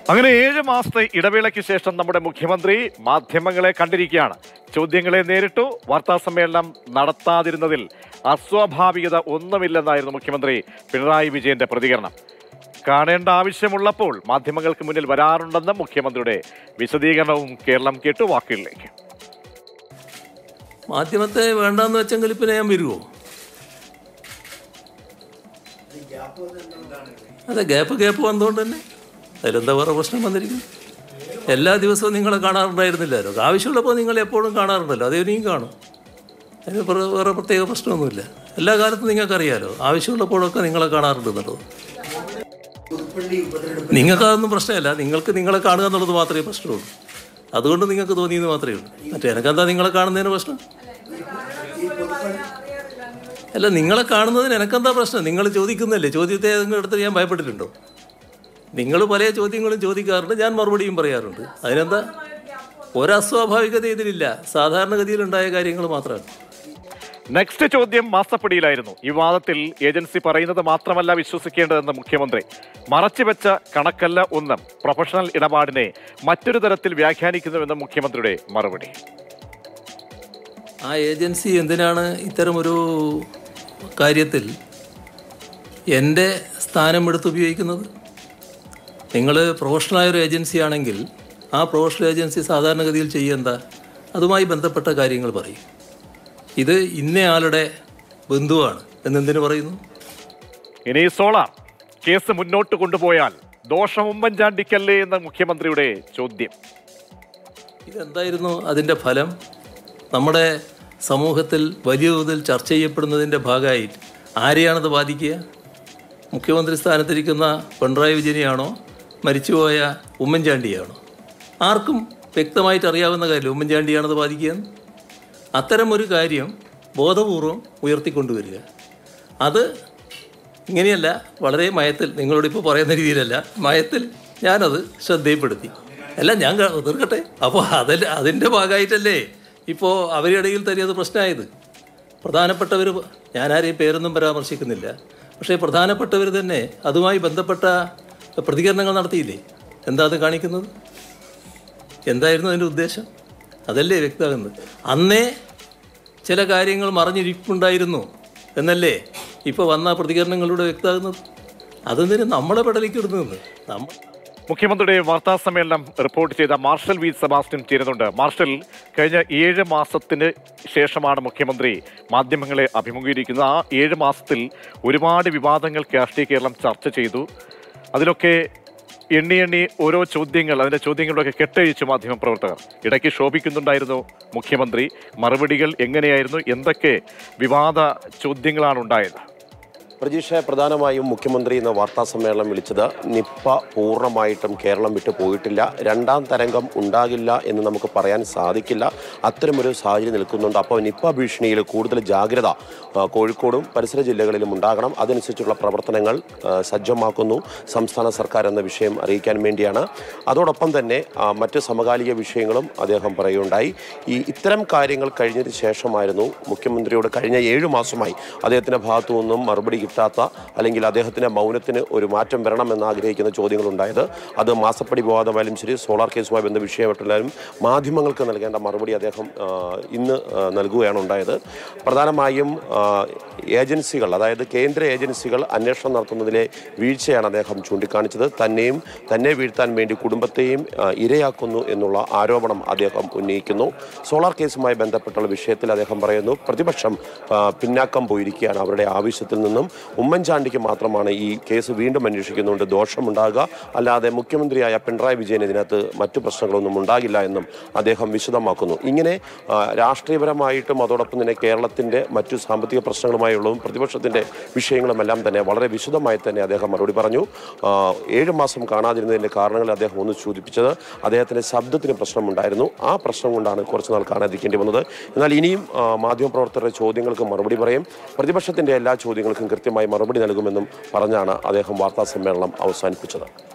അങ്ങനെ ഏഴ് മാസത്തെ ഇടവേളയ്ക്ക് ശേഷം നമ്മുടെ മുഖ്യമന്ത്രി മാധ്യമങ്ങളെ കണ്ടിരിക്കുകയാണ് ചോദ്യങ്ങളെ നേരിട്ടു വാർത്താ സമ്മേളനം നടത്താതിരുന്നതിൽ അസ്വാഭാവികത ഒന്നുമില്ലെന്നായിരുന്നു മുഖ്യമന്ത്രി പിണറായി വിജയന്റെ പ്രതികരണം കാണേണ്ട ആവശ്യമുള്ളപ്പോൾ മാധ്യമങ്ങൾക്ക് മുന്നിൽ വരാറുണ്ടെന്ന് മുഖ്യമന്ത്രിയുടെ വിശദീകരണവും കേരളം കേട്ടു വാക്കുകളിലേക്ക് മാധ്യമത്തെ വേണ്ടാന്ന് വെച്ചെങ്കിൽ പിന്നെ ഞാൻ വരുമോ അതെ ഗ്യാപ്പ് ഗ്യാപ്പ് വന്നുകൊണ്ട് തന്നെ അതിലെന്താ വേറെ പ്രശ്നം വന്നിരിക്കുന്നു എല്ലാ ദിവസവും നിങ്ങളെ കാണാറുണ്ടായിരുന്നില്ലല്ലോ ആവശ്യമുള്ളപ്പോൾ നിങ്ങൾ എപ്പോഴും കാണാറുണ്ടല്ലോ അത് ഇനിയും കാണും അതിന് പ്ര- വേറെ പ്രത്യേക പ്രശ്നമൊന്നുമില്ല എല്ലാ കാലത്തും നിങ്ങൾക്കറിയാലോ ആവശ്യമുള്ളപ്പോഴൊക്കെ നിങ്ങളെ കാണാറുണ്ടെന്നുള്ളത് നിങ്ങൾക്കതൊന്നും പ്രശ്നമല്ല നിങ്ങൾക്ക് നിങ്ങളെ കാണുക എന്നുള്ളത് മാത്രമേ പ്രശ്നമുള്ളൂ അതുകൊണ്ട് നിങ്ങൾക്ക് തോന്നിയെന്ന് മാത്രമേ ഉള്ളൂ മറ്റേ എനക്കെന്താ നിങ്ങളെ കാണുന്നതിന് പ്രശ്നം അല്ല നിങ്ങളെ കാണുന്നതിന് എനക്കെന്താ പ്രശ്നം നിങ്ങൾ ചോദിക്കുന്നില്ലേ ചോദ്യത്തെ ഏതെങ്കിലും എടുത്ത് ഞാൻ ഭയപ്പെട്ടിട്ടുണ്ടോ നിങ്ങൾ പല ചോദ്യങ്ങളും ചോദിക്കാറുണ്ട് ഞാൻ മറുപടിയും പറയാറുണ്ട് അതിനെന്താ ഒരസ്വാഭാവികത ഇതിലില്ല സാധാരണഗതിയിലുണ്ടായ കാര്യങ്ങൾ മാത്രമാണ് നെക്സ്റ്റ് ചോദ്യം മാസപ്പടിയിലായിരുന്നു ഈ വാദത്തിൽ ഏജൻസി പറയുന്നത് മാത്രമല്ല വിശ്വസിക്കേണ്ടതെന്ന് മുഖ്യമന്ത്രി മറച്ചുവെച്ച കണക്കല്ല ഒന്നും പ്രൊഫഷണൽ ഇടപാടിനെ മറ്റൊരു തരത്തിൽ വ്യാഖ്യാനിക്കുന്നുവെന്ന് മുഖ്യമന്ത്രിയുടെ മറുപടി ആ ഏജൻസി എന്തിനാണ് ഇത്തരമൊരു കാര്യത്തിൽ എൻ്റെ സ്ഥാനം എടുത്ത് ഉപയോഗിക്കുന്നത് നിങ്ങൾ പ്രൊഫഷണലായ ഒരു ഏജൻസി ആണെങ്കിൽ ആ പ്രൊഫഷണൽ ഏജൻസി സാധാരണഗതിയിൽ ചെയ്യുക അതുമായി ബന്ധപ്പെട്ട കാര്യങ്ങൾ പറയും ഇത് ഇന്നയാളുടെ ബന്ധുവാണ് എന്നെന്തിനു പറയുന്നു ഇനി സോളാർ കേസ് മുന്നോട്ട് കൊണ്ടുപോയാൽ ദോഷം ഉമ്മൻചാണ്ടിക്കല്ലേ എന്ന മുഖ്യമന്ത്രിയുടെ ചോദ്യം ഇതെന്തായിരുന്നു അതിൻ്റെ ഫലം നമ്മുടെ സമൂഹത്തിൽ വലിയ തോതിൽ ചർച്ച ചെയ്യപ്പെടുന്നതിൻ്റെ ഭാഗമായി ആരെയാണത് ബാധിക്കുക മുഖ്യമന്ത്രി സ്ഥാനത്തിരിക്കുന്ന പിണറായി വിജയനെയാണോ മരിച്ചുപോയ ഉമ്മൻചാണ്ടിയാണോ ആർക്കും വ്യക്തമായിട്ട് അറിയാവുന്ന കാര്യം ഉമ്മൻചാണ്ടിയാണത് ബാധിക്കുകയെന്ന് അത്തരം ഒരു കാര്യം ബോധപൂർവം ഉയർത്തിക്കൊണ്ടുവരിക അത് ഇങ്ങനെയല്ല വളരെ മയത്തിൽ നിങ്ങളോട് ഇപ്പോൾ പറയുന്ന രീതിയിലല്ല മയത്തിൽ ഞാനത് ശ്രദ്ധയിൽപ്പെടുത്തി അല്ല ഞാൻ ക- തീർക്കട്ടെ അപ്പോൾ അതിൽ അതിൻ്റെ ഭാഗമായിട്ടല്ലേ ഇപ്പോൾ അവരുടെ ഇടയിൽ തന്നെ അത് പ്രശ്നമായത് പ്രധാനപ്പെട്ടവർ ഞാനാരെയും പേരൊന്നും പരാമർശിക്കുന്നില്ല പക്ഷേ പ്രധാനപ്പെട്ടവർ തന്നെ അതുമായി ബന്ധപ്പെട്ട പ്രതികരണങ്ങൾ നടത്തിയില്ലേ എന്താ അത് കാണിക്കുന്നത് എന്തായിരുന്നു അതിൻ്റെ ഉദ്ദേശം അതല്ലേ വ്യക്തമാകുന്നത് അന്നേ ചില കാര്യങ്ങൾ മറഞ്ഞിരിപ്പുണ്ടായിരുന്നു എന്നല്ലേ ഇപ്പോൾ വന്ന പ്രതികരണങ്ങളിലൂടെ വ്യക്തമാകുന്നത് അതെന്തിന് നമ്മളെ പെടലിക്കിടുന്നത് നമ്മൾ മുഖ്യമന്ത്രിയുടെ വാർത്താ സമ്മേളനം റിപ്പോർട്ട് ചെയ്ത മാർഷൽ വി സെബാസ്റ്റ്യൻ ചേരുന്നുണ്ട് മാർഷൽ കഴിഞ്ഞ ഏഴ് മാസത്തിന് ശേഷമാണ് മുഖ്യമന്ത്രി മാധ്യമങ്ങളെ അഭിമുഖീകരിക്കുന്നത് ആ ഏഴ് മാസത്തിൽ ഒരുപാട് വിവാദങ്ങൾ രാഷ്ട്രീയ കേരളം ചർച്ച ചെയ്തു അതിലൊക്കെ എണ്ണി എണ്ണി ഓരോ ചോദ്യങ്ങൾ അതിന്റെ ചോദ്യങ്ങളൊക്കെ കെട്ടഴിച്ചു മാധ്യമപ്രവർത്തകർ ഇടയ്ക്ക് ശോഭിക്കുന്നുണ്ടായിരുന്നു മുഖ്യമന്ത്രി മറുപടികൾ എങ്ങനെയായിരുന്നു എന്തൊക്കെ വിവാദ ചോദ്യങ്ങളാണ് ഉണ്ടായത് പ്രതീക്ഷ പ്രധാനമായും മുഖ്യമന്ത്രി ഇന്ന് വാർത്താ സമ്മേളനം വിളിച്ചത് നിപ്പ പൂർണ്ണമായിട്ടും കേരളം വിട്ടു പോയിട്ടില്ല രണ്ടാം തരംഗം ഉണ്ടാകില്ല എന്ന് നമുക്ക് പറയാൻ സാധിക്കില്ല അത്തരമൊരു സാഹചര്യം നിൽക്കുന്നുണ്ട് അപ്പോൾ നിപ്പ ഭീഷണിയിൽ കൂടുതൽ ജാഗ്രത ആ, കോഴിക്കോടും പരിസര ജില്ലകളിലും ഉണ്ടാകണം അതനുസരിച്ചുള്ള പ്രവർത്തനങ്ങൾ ആ, സജ്ജമാക്കുന്നു സംസ്ഥാന സർക്കാർ എന്ന വിഷയം അറിയിക്കാൻ വേണ്ടിയാണ് അതോടൊപ്പം തന്നെ ആ, മറ്റ് സമകാലിക വിഷയങ്ങളും അദ്ദേഹം പറയുകയുണ്ടായി ഈ ഇത്തരം കാര്യങ്ങൾ കഴിഞ്ഞതിന് ശേഷമായിരുന്നു മുഖ്യമന്ത്രിയോട് കഴിഞ്ഞ ഏഴു മാസമായി അദ്ദേഹത്തിന്റെ ഭാഗത്തു നിന്നും മറുപടി കിട്ടാത്ത അല്ലെങ്കിൽ അദ്ദേഹത്തിന്റെ മൗനത്തിന് ഒരു മാറ്റം വരണമെന്ന് ആഗ്രഹിക്കുന്ന ചോദ്യങ്ങൾ ഉണ്ടായത് അത് മാസപ്പടി വിവാദമായാലും ശരി സോളാർ കേസുമായി ബന്ധ വിഷയമായിട്ടായാലും മാധ്യമങ്ങൾക്ക് നൽകേണ്ട മറുപടി അദ്ദേഹം ആ, ഇന്ന് ആ, നൽകുകയാണ് ഉണ്ടായത് പ്രധാനമായും ആ, ഏജൻസികൾ അതായത് കേന്ദ്ര ഏജൻസികൾ അന്വേഷണം നടത്തുന്നതിലെ വീഴ്ചയാണ് അദ്ദേഹം ചൂണ്ടിക്കാണിച്ചത് തന്നെയും തന്നെ വീഴ്ത്താൻ വേണ്ടി കുടുംബത്തെയും ആ, ഇരയാക്കുന്നു എന്നുള്ള ആരോപണം അദ്ദേഹം ഉന്നയിക്കുന്നു സോളാർ കേസുമായി ബന്ധപ്പെട്ടുള്ള വിഷയത്തിൽ അദ്ദേഹം പറയുന്നു പ്രതിപക്ഷം ആ, പിന്നാക്കം പോയിരിക്കുകയാണ് അവരുടെ ആവശ്യത്തിൽ നിന്നും ഉമ്മൻചാണ്ടിക്ക് മാത്രമാണ് ഈ കേസ് വീണ്ടും അന്വേഷിക്കുന്നുണ്ട് ദോഷമുണ്ടാകുക അല്ലാതെ മുഖ്യമന്ത്രിയായ പിണറായി വിജയൻ ഇതിനകത്ത് മറ്റു പ്രശ്നങ്ങളൊന്നും ഉണ്ടാകില്ല എന്നും അദ്ദേഹം വിശദമാക്കുന്നു ഇങ്ങനെ ആ, രാഷ്ട്രീയപരമായിട്ടും അതോടൊപ്പം തന്നെ കേരളത്തിന്റെ മറ്റു സാമ്പത്തിക പ്രശ്നങ്ങളുമായുള്ളതും പ്രതിപക്ഷത്തിന്റെ വിഷയങ്ങളുമെല്ലാം തന്നെ വളരെ വിശദമായി തന്നെ അദ്ദേഹം മറുപടി പറഞ്ഞു ആ, ഏഴ് മാസം കാണാതിരുന്നതിന്റെ കാരണങ്ങൾ അദ്ദേഹം ഒന്ന് സൂചിപ്പിച്ചത് അദ്ദേഹത്തിന്റെ ശബ്ദത്തിന് പ്രശ്നമുണ്ടായിരുന്നു ആ പ്രശ്നം കൊണ്ടാണ് കുറച്ച് നാൾ കാണാതിരിക്കേണ്ടി വന്നത് എന്നാൽ ഇനിയും ആ, മാധ്യമപ്രവർത്തകരുടെ ചോദ്യങ്ങൾക്ക് മറുപടി പറയും പ്രതിപക്ഷത്തിന്റെ എല്ലാ ചോദ്യങ്ങൾക്കും കൃത്യമായി മറുപടി നൽകുമെന്നും പറഞ്ഞാണ് അദ്ദേഹം വാർത്താ സമ്മേളനം അവസാനിപ്പിച്ചത്